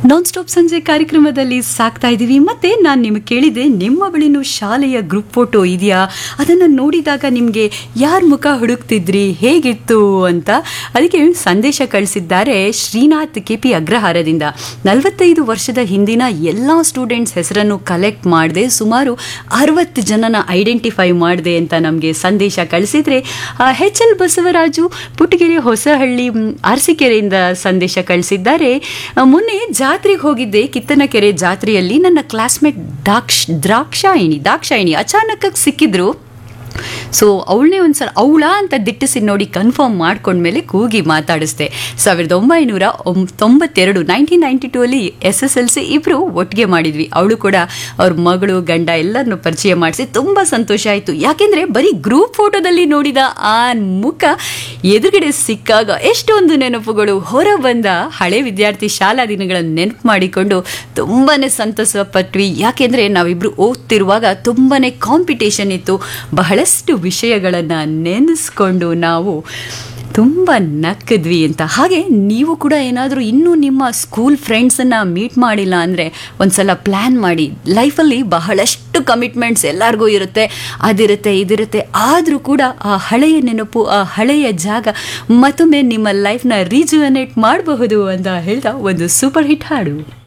non stop ಸಂಜೆ ಕಾರ್ಯಕ್ರಮದಲ್ಲಿ ಸಾಕ್ತಾ ಇದ್ದೀವಿ ಮತ್ತೆ ನಾನು ನಿಮಗೆ ಕೇಳಿದೆ ನಿಮ್ಮ ಬಳಿನೂ ಶಾಲೆಯ ಗ್ರೂಪ್ ಫೋಟೋ ಇದೆಯಾ ಅದನ್ನು ನೋಡಿದಾಗ ನಿಮಗೆ ಯಾರ ಮುಖ ಹುಡುಕ್ತಿದ್ರಿ ಹೇಗಿತ್ತು ಅಂತ ಅದಕ್ಕೆ ಸಂದೇಶ ಕಳಿಸಿದ್ದಾರೆ ಶ್ರೀನಾಥ್ ಕೆ ಪಿ ಅಗ್ರಹಾರದಿಂದ ನಲವತ್ತೈದು ವರ್ಷದ ಹಿಂದಿನ ಎಲ್ಲ ಸ್ಟೂಡೆಂಟ್ಸ್ ಹೆಸರನ್ನು ಕಲೆಕ್ಟ್ ಮಾಡಿದೆ ಸುಮಾರು ಅರವತ್ತು ಜನನ ಐಡೆಂಟಿಫೈ ಮಾಡಿದೆ ಅಂತ ನಮಗೆ ಸಂದೇಶ ಕಳಿಸಿದ್ರೆ ಎಚ್ ಎಲ್ ಬಸವರಾಜು ಪುಟ್ಟಗೆರೆ ಹೊಸಹಳ್ಳಿ ಮ್, ಅರಸೀಕೆರೆಯಿಂದ ಸಂದೇಶ ಕಳಿಸಿದ್ದಾರೆ ಆ, ಮೊನ್ನೆ ಜಾತ್ರೆಗೆ ಹೋಗಿದ್ದೆ ಕಿತ್ತನಕೆರೆ ಜಾತ್ರೆಯಲ್ಲಿ ನನ್ನ ಕ್ಲಾಸ್ಮೇಟ್ ದಾಕ್ಷ್ ದ್ರಾಕ್ಷಾಯಿಣಿ ದಾಕ್ಷಾಯಿಣಿ ಅಚಾನಕ್ ಸಿಕ್ಕಿದ್ರು ಸೊ ಅವಳನ್ನೇ ಒಂದ್ಸಲ ಅವಳ ಅಂತ ದಿಟ್ಟಿಸಿ ನೋಡಿ ಕನ್ಫರ್ಮ್ ಮಾಡ್ಕೊಂಡ್ಮೇಲೆ ಕೂಗಿ ಮಾತಾಡಿಸ್ದೆ ಸಾವಿರದ ಒಂಬೈನೂರ ಒಂ- ತೊಂಬತ್ತೆರಡು ನೈನ್ಟೀನ್ ನೈಂಟಿ ಟೂ ಅಲ್ಲಿ ಎಸ್ ಎಸ್ ಎಲ್ ಸಿ ಇಬ್ಬರು ಒಟ್ಟಿಗೆ ಮಾಡಿದ್ವಿ ಅವಳು ಕೂಡ ಅವ್ರ ಮಗಳು ಗಂಡ ಎಲ್ಲರನ್ನು ಪರಿಚಯ ಮಾಡಿಸಿ ತುಂಬ ಸಂತೋಷ ಆಯಿತು ಯಾಕೆಂದರೆ ಬರೀ ಗ್ರೂಪ್ ಫೋಟೋದಲ್ಲಿ ನೋಡಿದ ಆ ಮುಖ ಎದುರುಗಡೆ ಸಿಕ್ಕಾಗ ಎಷ್ಟೊಂದು ನೆನಪುಗಳು ಹೊರ ಬಂದ ಹಳೆ ವಿದ್ಯಾರ್ಥಿ ಶಾಲಾ ದಿನಗಳನ್ನು ನೆನಪು ಮಾಡಿಕೊಂಡು ತುಂಬಾ ಸಂತಸ ಪಟ್ವಿ ಯಾಕೆಂದರೆ ನಾವಿಬ್ಬರು ಓದ್ತಿರುವಾಗ ತುಂಬಾ ಕಾಂಪಿಟೇಷನ್ ಇತ್ತು ಬಹಳಷ್ಟು ವಿಷಯಗಳನ್ನು ನೆನೆಸ್ಕೊಂಡು ನಾವು ತುಂಬ ನಕ್ಕಿದ್ವಿ ಅಂತ ಹಾಗೆ ನೀವು ಕೂಡ ಏನಾದರೂ ಇನ್ನೂ ನಿಮ್ಮ ಸ್ಕೂಲ್ ಫ್ರೆಂಡ್ಸನ್ನು ಮೀಟ್ ಮಾಡಿಲ್ಲ ಅಂದರೆ ಒಂದ್ಸಲ ಪ್ಲ್ಯಾನ್ ಮಾಡಿ ಲೈಫಲ್ಲಿ ಬಹಳಷ್ಟು ಕಮಿಟ್ಮೆಂಟ್ಸ್ ಎಲ್ಲರಿಗೂ ಇರುತ್ತೆ ಅದಿರುತ್ತೆ ಇದಿರುತ್ತೆ ಆದರೂ ಕೂಡ ಆ ಹಳೆಯ ನೆನಪು ಆ ಹಳೆಯ ಜಾಗ ಮತ್ತೊಮ್ಮೆ ನಿಮ್ಮ ಲೈಫ್ನ ರೀಜುವನೇಟ್ ಮಾಡಬಹುದು ಅಂತ ಹೇಳ್ತಾ ಒಂದು ಸೂಪರ್ ಹಿಟ್ ಹಾಡು